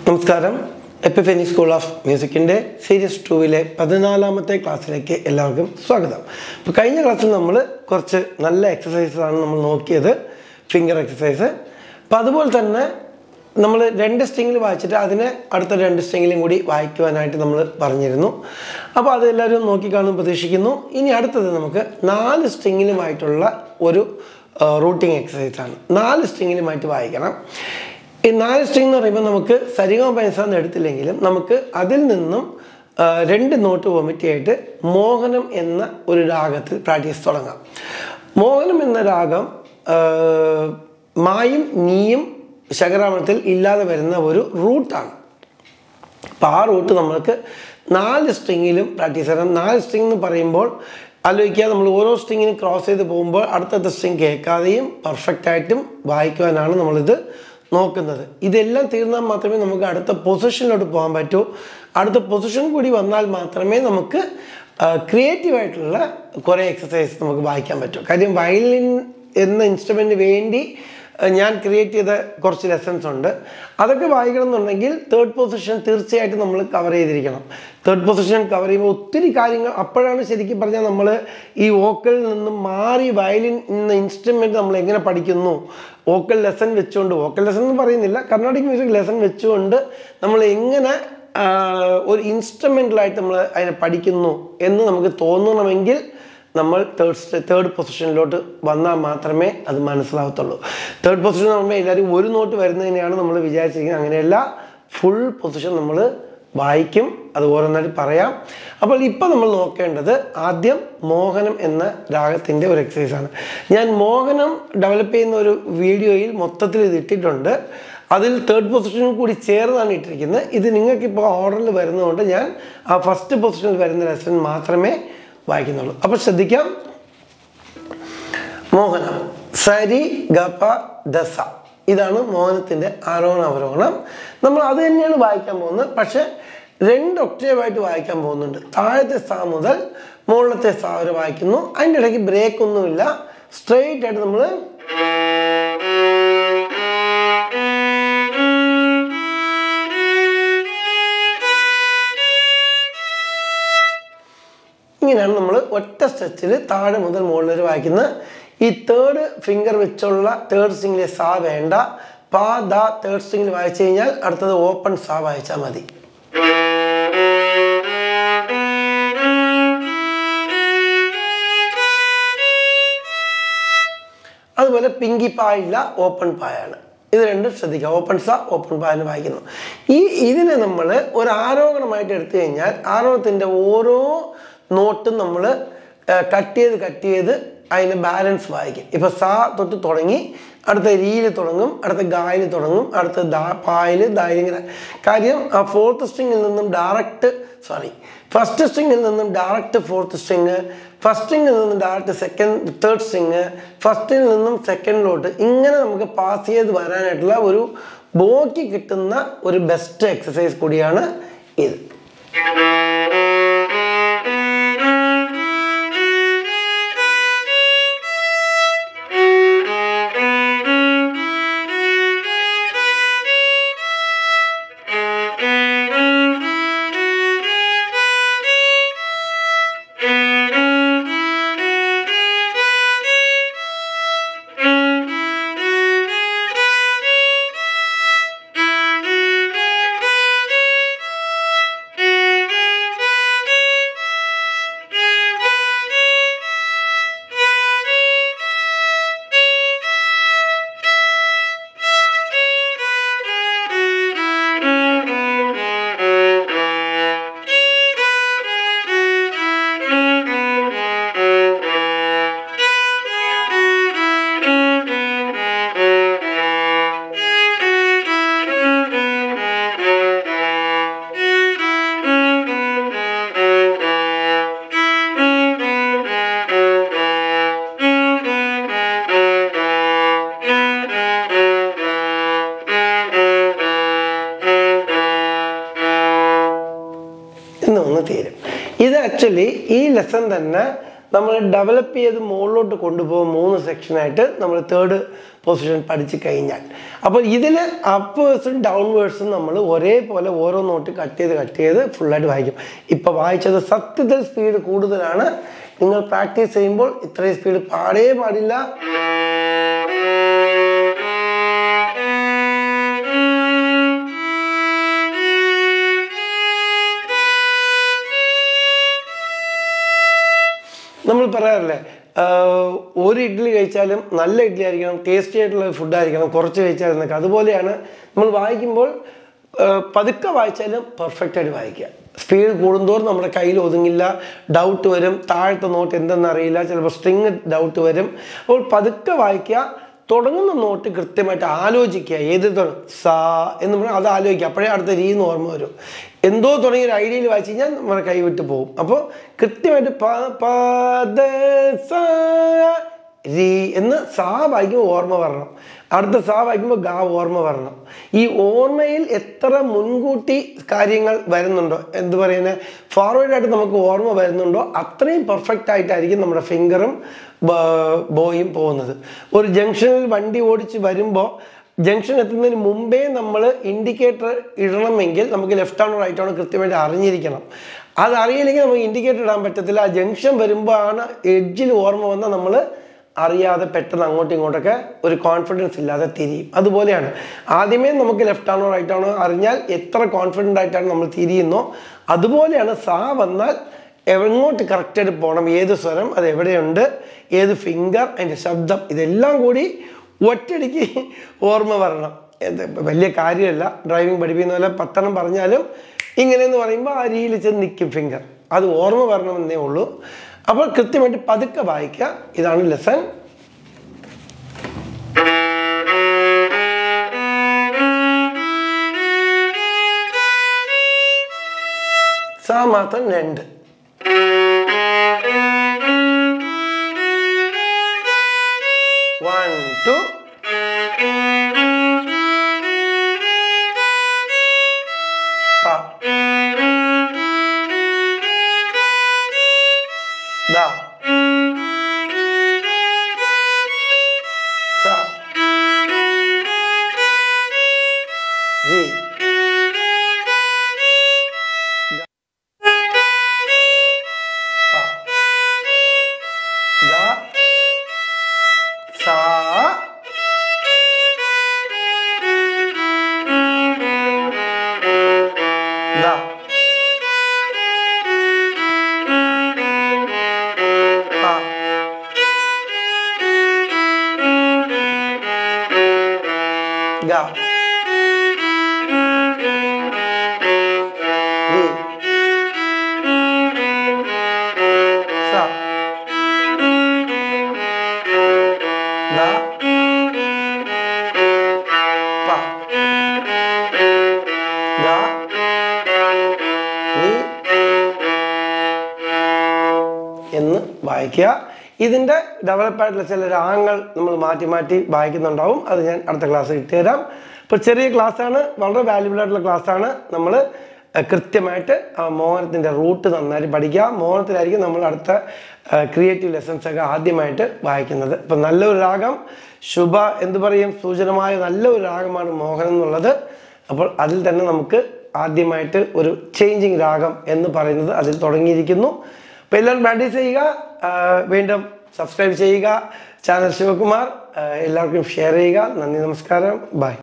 നമസ്കാരം Epiphany school of മ്യൂസിക്കിൻ്റെ series ടൂവിലെ പതിനാലാമത്തെ ക്ലാസ്സിലേക്ക് എല്ലാവർക്കും സ്വാഗതം അപ്പോൾ കഴിഞ്ഞ ക്ലാസ്സിൽ നമ്മൾ കുറച്ച് നല്ല എക്സസൈസാണ് നമ്മൾ നോക്കിയത് ഫിംഗർ എക്സസൈസ് അപ്പോൾ അതുപോലെ തന്നെ നമ്മൾ രണ്ട് സ്ട്രിങ്ങിൽ വായിച്ചിട്ട് അതിനെ അടുത്ത രണ്ട് സ്ട്രിങ്ങിലും കൂടി വായിക്കുവാനായിട്ട് നമ്മൾ പറഞ്ഞിരുന്നു അപ്പോൾ അത് എല്ലാവരും നോക്കിക്കാണും പ്രതീക്ഷിക്കുന്നു ഇനി അടുത്തത് നമുക്ക് നാല് സ്ട്രിങ്ങിലുമായിട്ടുള്ള ഒരു റൂട്ടിംഗ് എക്സസൈസാണ് നാല് സ്ട്രിങ്ങിലുമായിട്ട് വായിക്കണം ഈ നാല് സ്ട്രിങ് എന്ന് പറയുമ്പോൾ നമുക്ക് സരിഗമ പൈസാന്ന് എടുത്തില്ലെങ്കിലും നമുക്ക് അതിൽ നിന്നും ആ, രണ്ട് നോട്ട് വൊമിറ്റ് ആയിട്ട് മോഹനം എന്ന ഒരു രാഗത്തിൽ പ്രാക്ടീസ് തുടങ്ങാം മോഹനം എന്ന രാഗം ആ, മായും നീയും ശകരാമത്തിൽ ഇല്ലാതെ വരുന്ന ഒരു റൂട്ടാണ് അപ്പോൾ ആ റൂട്ട് നമ്മൾക്ക് നാല് സ്ട്രിങ്ങിലും പ്രാക്ടീസ് ചെയ്യണം നാല് സ്ട്രിങ് എന്ന് പറയുമ്പോൾ ആലോചിക്കുക നമ്മൾ ഓരോ സ്ട്രിങ്ങിനും ക്രോസ് ചെയ്ത് പോകുമ്പോൾ അടുത്തടുത്ത സ്ട്രിങ് കേൾക്കാതെയും പെർഫെക്റ്റ് ആയിട്ടും വായിക്കുവാനാണ് നമ്മളിത് നോക്കുന്നത് ഇതെല്ലാം തീർന്നാൽ മാത്രമേ നമുക്ക് അടുത്ത പൊസിഷനിലോട്ട് പോകാൻ പറ്റൂ അടുത്ത പൊസിഷൻ കൂടി വന്നാൽ മാത്രമേ നമുക്ക് ക്രിയേറ്റീവായിട്ടുള്ള കുറേ എക്സസൈസ് നമുക്ക് വായിക്കാൻ പറ്റൂ കാര്യം വയലിൻ എന്ന ഇൻസ്ട്രുമെൻറ്റ് വേണ്ടി അഹ് ഞാൻ ക്രിയേറ്റ് ചെയ്ത കുറച്ച് ലെസൺസ് ഉണ്ട് അതൊക്കെ വായിക്കണം എന്നുണ്ടെങ്കിൽ തേർഡ് പൊസിഷൻ തീർച്ചയായിട്ടും നമ്മൾ കവർ ചെയ്തിരിക്കണം തേർഡ് പൊസിഷൻ കവർ ചെയ്യുമ്പോൾ ഒത്തിരി കാര്യങ്ങൾ അപ്പോഴാണ് ശരിക്കും പറഞ്ഞാൽ നമ്മൾ ഈ വോക്കലിൽ നിന്നും മാറി വയലിൻ എന്ന ഇൻസ്ട്രുമെൻറ്റ് നമ്മൾ എങ്ങനെ പഠിക്കുന്നു വോക്കൽ ലെസൺ വെച്ചുകൊണ്ട് വോക്കൽ ലെസൺ എന്ന് പറയുന്നില്ല കർണാടിക് മ്യൂസിക് ലെസൺ വെച്ചുകൊണ്ട് നമ്മൾ എങ്ങനെ ആ, ഒരു ഇൻസ്ട്രുമെൻ്റലായിട്ട് നമ്മൾ അതിനെ പഠിക്കുന്നു എന്ന് നമുക്ക് തോന്നണമെങ്കിൽ നമ്മൾ തേർഡ് തേർഡ് പൊസിഷനിലോട്ട് വന്നാൽ മാത്രമേ അത് മനസ്സിലാവത്തുള്ളൂ തേർഡ് പൊസിഷൻ നമ്മൾ എല്ലാവരും ഒരു നോട്ട് വരുന്നതിനെയാണ് നമ്മൾ വിചാരിച്ചിരിക്കുന്നത് അങ്ങനെയല്ല ഫുൾ പൊസിഷൻ നമ്മൾ വായിക്കും അത് ഓരോന്നായിട്ട് പറയാം അപ്പോൾ ഇപ്പോൾ നമ്മൾ നോക്കേണ്ടത് ആദ്യം മോഹനം എന്ന രാഗത്തിൻ്റെ ഒരു എക്സസൈസാണ് ഞാൻ മോഹനം ഡെവലപ്പ് ചെയ്യുന്ന ഒരു വീഡിയോയിൽ മൊത്തത്തിൽ ഇത് ഇട്ടിട്ടുണ്ട് അതിൽ തേർഡ് പൊസിഷനും കൂടി ചേർന്നാണ് ഇട്ടിരിക്കുന്നത് ഇത് നിങ്ങൾക്കിപ്പോൾ ഓർഡറിൽ വരുന്നതുകൊണ്ട് ഞാൻ ആ ഫസ്റ്റ് പൊസിഷനിൽ വരുന്ന ലെസൺ മാത്രമേ വായിക്കുന്നുള്ളൂ അപ്പോൾ ശ്രദ്ധിക്കാം മോഹനം സരി ഗപ ദസ ഇതാണ് മോഹനത്തിൻ്റെ ആരോഹണം അവരോഹണം നമ്മൾ അത് തന്നെയാണ് വായിക്കാൻ പോകുന്നത് പക്ഷേ രണ്ട് ഒക്ടേവായിട്ട് വായിക്കാൻ പോകുന്നുണ്ട് താഴത്തെ സാ മുതൽ മുകളിലത്തെ സാ വരെ വായിക്കുന്നു അതിൻ്റെ ഇടയ്ക്ക് ബ്രേക്ക് ഒന്നുമില്ല സ്ട്രെയിറ്റ് ആയിട്ട് നമ്മൾ ഇങ്ങനെയാണ് നമ്മൾ ഒറ്റ സ്ട്രെച്ചിൽ താഴെ മുതൽ മുകളിൽ വരെ വായിക്കുന്നത് ഈ തേർഡ് ഫിംഗർ വെച്ചുള്ള തേർഡ് സ്ട്രിങ്ങിലെ സാ വേണ്ട പാ ദ തേർഡ് സ്ട്രിങ്ങിൽ വായിച്ചു കഴിഞ്ഞാൽ അടുത്തത് ഓപ്പൺ സാ വായിച്ചാൽ മതി അതുപോലെ പിങ്കി പായില്ല ഓപ്പൺ പായാണ് ഇത് രണ്ടും ശ്രദ്ധിക്കുക ഓപ്പൺ സാ ഓപ്പൺ പായെന്ന് വായിക്കുന്നു ഈ ഇതിനെ നമ്മൾ ഒരു ആരോഹണമായിട്ട് എടുത്തു കഴിഞ്ഞാൽ ആരോഹണത്തിൻ്റെ ഓരോ നോട്ടും നമ്മൾ കട്ട് ചെയ്ത് കട്ട് ചെയ്ത് അതിന് ബാലൻസ് വായിക്കും ഇപ്പോൾ സാ തൊട്ട് തുടങ്ങി അടുത്ത രീയിൽ തുടങ്ങും അടുത്ത ഗായിൽ തുടങ്ങും അടുത്ത ദാ പായിൽ ദായിൽ ഇങ്ങനെ കാര്യം ആ ഫോർത്ത് സ്ട്രിങ്ങിൽ നിന്നും ഡയറക്റ്റ് സോറി ഫസ്റ്റ് സ്ട്രിങ്ങിൽ നിന്നും ഡയറക്റ്റ് ഫോർത്ത് സ്ട്രിങ് ഫസ്റ്റ് സ്ട്രിങ്ങിൽ നിന്നും ഡയറക്റ്റ് സെക്കൻഡ് തേർഡ് സ്ട്രിങ് ഫസ്റ്റിൽ നിന്നും സെക്കൻഡിലോട്ട് ഇങ്ങനെ നമുക്ക് പാസ് ചെയ്ത് വരാനായിട്ടുള്ള ഒരു ബോക്കി കിട്ടുന്ന ഒരു ബെസ്റ്റ് എക്സസൈസ് കൂടിയാണ് ഇത് എന്ന് ഒന്ന് തീരും ഇത് ആക്ച്വലി ഈ ലെസൺ തന്നെ നമ്മൾ ഡെവലപ്പ് ചെയ്ത് മുകളിലോട്ട് കൊണ്ടുപോകും മൂന്ന് സെക്ഷനായിട്ട് നമ്മൾ തേർഡ് പൊസിഷൻ പഠിച്ചു കഴിഞ്ഞാൽ അപ്പോൾ ഇതിൽ അപ്വേഴ്സും ഡൗൺവേഴ്സും നമ്മൾ ഒരേപോലെ ഓരോ നോട്ട് കട്ട് ചെയ്ത് കട്ട് ചെയ്ത് ഫുള്ളായിട്ട് വായിക്കും ഇപ്പോൾ വായിച്ചത് സത്യത്തിൽ സ്പീഡ് കൂടുതലാണ് നിങ്ങൾ പ്രാക്ടീസ് ചെയ്യുമ്പോൾ ഇത്രയും സ്പീഡ് പാടേ പാടില്ല നമ്മൾ പറയാറില്ലേ ആഹ് ഒരു ഇഡ്ഡലി കഴിച്ചാലും നല്ല ഇഡ്ഡലി ആയിരിക്കണം ടേസ്റ്റി ആയിട്ടുള്ള ഫുഡ് ആയിരിക്കണം കുറച്ച് കഴിച്ചാൽ എന്നൊക്കെ അതുപോലെയാണ് നമ്മൾ വായിക്കുമ്പോൾ ആഹ് പതുക്കെ വായിച്ചാലും പെർഫെക്റ്റ് ആയിട്ട് വായിക്കുക സ്പീഡ് കൂടുന്തോറും നമ്മുടെ കയ്യിൽ ഒതുങ്ങില്ല ഡൗട്ട് വരും താഴത്തെ നോട്ട് എന്തെന്ന് അറിയില്ല ചിലപ്പോൾ സ്ട്രിങ് ഡൗട്ട് വരും അപ്പോൾ പതുക്കെ വായിക്കുക തുടങ്ങുന്ന നോട്ട് കൃത്യമായിട്ട് ആലോചിക്കുക ഏത് തുടങ്ങും സാ എന്ന് പറഞ്ഞാൽ അത് ആലോചിക്കുക അപ്പോഴേ അടുത്ത രീ എന്ന് ഓർമ്മ വരും എന്തോ തുടങ്ങിയ ഒരു ഐഡിയയിൽ വായിച്ചു കഴിഞ്ഞാൽ നമ്മുടെ കൈ വിട്ട് പോകും അപ്പോൾ കൃത്യമായിട്ട് പ പ ദ സ രീ എന്ന് സാ വായിക്കുമ്പോൾ ഓർമ്മ വരണം അടുത്ത സാ വായിക്കുമ്പോൾ ഗാ ഓർമ്മ വരണം ഈ ഓർമ്മയിൽ എത്ര മുൻകൂട്ടി കാര്യങ്ങൾ വരുന്നുണ്ടോ എന്ത് പറയുന്നത് ഫോർവേഡായിട്ട് നമുക്ക് ഓർമ്മ വരുന്നുണ്ടോ അത്രയും പെർഫെക്റ്റ് ആയിട്ടായിരിക്കും നമ്മുടെ ഫിംഗറും ബോയും പോകുന്നത് ഒരു ജംഗ്ഷനിൽ വണ്ടി ഓടിച്ച് വരുമ്പോൾ ജംഗ്ഷൻ എത്തുന്നതിന് മുമ്പേ നമ്മൾ ഇൻഡിക്കേറ്റർ ഇടണമെങ്കിൽ നമുക്ക് ലെഫ്റ്റ് ആണോ റൈറ്റ് ആണോ കൃത്യമായിട്ട് അറിഞ്ഞിരിക്കണം അത് അറിയില്ലെങ്കിൽ നമുക്ക് ഇൻഡിക്കേറ്റർ ഇടാൻ പറ്റത്തില്ല ആ ജംഗ്ഷൻ വരുമ്പോൾ ആണ് എഡ്ജിൽ ഓർമ്മ വന്നാൽ നമ്മൾ അറിയാതെ പെട്ടെന്ന് അങ്ങോട്ടും ഇങ്ങോട്ടൊക്കെ ഒരു കോൺഫിഡൻസ് ഇല്ലാതെ തിരിയും അതുപോലെയാണ് ആദ്യമേ നമുക്ക് ലെഫ്റ്റ് ആണോ റൈറ്റ് ആണോ അറിഞ്ഞാൽ എത്ര കോൺഫിഡൻ്റ് ആയിട്ടാണ് നമ്മൾ തിരിയുന്നോ അതുപോലെയാണ് സാ വന്നാൽ എങ്ങോട്ട് കറക്റ്റായിട്ട് പോകണം ഏത് സ്വരം അത് എവിടെയുണ്ട് ഏത് ഫിംഗർ അതിൻ്റെ ശബ്ദം ഇതെല്ലാം കൂടി ഒറ്റയടിക്ക് ഓർമ്മ വരണം എന്ത് വലിയ കാര്യമല്ല ഡ്രൈവിംഗ് പഠിപ്പിക്കുന്ന പോലെ പത്തെണ്ണം പറഞ്ഞാലും ഇങ്ങനെയെന്ന് പറയുമ്പോൾ ആ രീതിയിൽ ചെന്ന് നിൽക്കും ഫിംഗർ അത് ഓർമ്മ വരണമെന്നേ ഉള്ളൂ അപ്പോൾ കൃത്യമായിട്ട് പതുക്കെ വായിക്കുക ഇതാണ് ലെസൺ സാ മാത്രം രണ്ട് വൺ ടു ദാ സ ജി പ ദ സ ദ പ ഗ രി സ ന പ ഗ നി എന്ന് വായിക്കുക ഇതിൻ്റെ ഡെവലപ്പായിട്ടുള്ള ചില രാഗങ്ങൾ നമ്മൾ മാറ്റി മാറ്റി വായിക്കുന്നുണ്ടാവും അത് ഞാൻ അടുത്ത ക്ലാസ് ഇട്ടുതരാം ഇപ്പോൾ ചെറിയ ക്ലാസ്സാണ് വളരെ വാല്യുബിൾ ആയിട്ടുള്ള ക്ലാസ്സാണ് നമ്മൾ കൃത്യമായിട്ട് ആ മോഹനത്തിൻ്റെ റൂട്ട് നന്നായിട്ട് പഠിക്കുക മോഹനത്തിലായിരിക്കും നമ്മൾ അടുത്ത ക്രിയേറ്റീവ് ലെസൺസ് ഒക്കെ ആദ്യമായിട്ട് വായിക്കുന്നത് ഇപ്പം നല്ലൊരു രാഗം ശുഭ എന്ത് പറയും സൂചനമായ നല്ലൊരു രാഗമാണ് മോഹനം എന്നുള്ളത് അപ്പോൾ അതിൽ തന്നെ നമുക്ക് ആദ്യമായിട്ട് ഒരു ചേഞ്ചിങ് രാഗം എന്ന് പറയുന്നത് അതിൽ തുടങ്ങിയിരിക്കുന്നു അപ്പോൾ എല്ലാവരും പ്രാക്ടീസ് ചെയ്യുക ആ, വീണ്ടും സബ്സ്ക്രൈബ് ചെയ്യുക ചാനൽ ശിവകുമാർ ആ, എല്ലാവർക്കും ഷെയർ ചെയ്യുക നന്ദി നമസ്കാരം ബൈ